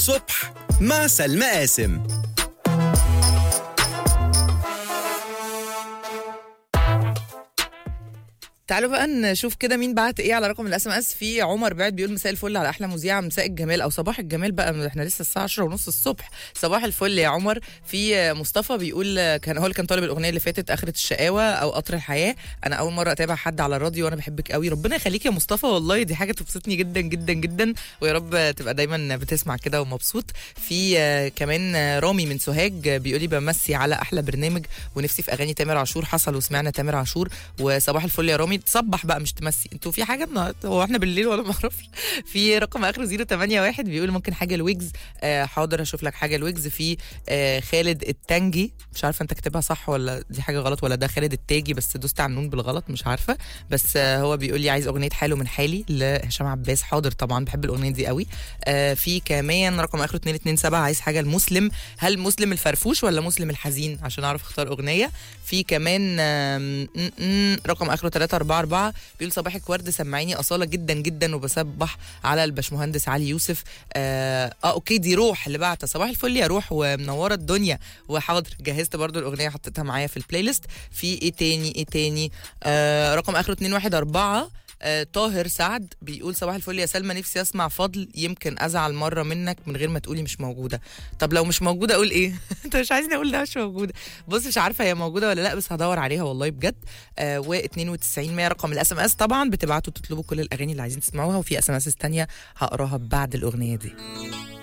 الصبح مع سلمى قاسم تعالوا بقى نشوف كده مين بعت ايه على رقم الاس ام اس في عمر بعت بيقول مساء الفل على احلى مذيعه مساء الجمال او صباح الجمال بقى احنا لسه الساعه 10 ونص الصبح صباح الفل يا عمر في مصطفى بيقول كان هو اللي كان طالب الاغنيه اللي فاتت اخره الشقاوه او قطر الحياه انا اول مره اتابع حد على الراديو وانا بحبك قوي ربنا يخليك يا مصطفى والله دي حاجه تبسطني جدا جدا جدا ويا رب تبقى دايما بتسمع كده ومبسوط في آه، كمان آه، رامي من سوهاج آه، بيقول لي بمسي على احلى برنامج ونفسي في اغاني تامر عاشور حصل وسمعنا تامر عاشور وصباح الفل يا رامي تصبح بقى مش تمسي انتوا في حاجه النهارده هو احنا بالليل ولا ما اعرفش في رقم اخره 081 بيقول ممكن حاجه الويجز آه حاضر اشوف لك حاجه الويجز في آه خالد التنجي مش عارفه انت كاتبها صح ولا دي حاجه غلط ولا ده خالد التاجي بس دوست على النون بالغلط مش عارفه بس آه هو بيقول لي عايز اغنيه حاله من حالي لهشام عباس حاضر طبعا بحب الاغنيه دي قوي آه في كمان رقم اخره 227 عايز حاجه المسلم هل مسلم الفرفوش ولا مسلم الحزين عشان اعرف اختار اغنيه في كمان آم، م- م- رقم اخره 344 بيقول صباحك ورد سمعيني اصاله جدا جدا وبسبح على الباشمهندس علي يوسف اه, آه اوكي دي روح اللي بعتها صباح الفل يا روح ومنوره الدنيا وحاضر جهزت برضو الاغنيه حطيتها معايا في البلاي ليست في ايه تاني ايه تاني آه رقم اخره 214 آه طاهر سعد بيقول صباح الفل يا سلمى نفسي اسمع فضل يمكن ازعل مره منك من غير ما تقولي مش موجوده طب لو مش موجوده اقول ايه انت مش عايزني اقول ده مش موجوده بص مش عارفه هي موجوده ولا لا بس هدور عليها والله بجد آه و92 100 رقم الاس ام اس طبعا بتبعتوا تطلبوا كل الاغاني اللي عايزين تسمعوها وفي اس ام اس تانية هقراها بعد الاغنيه دي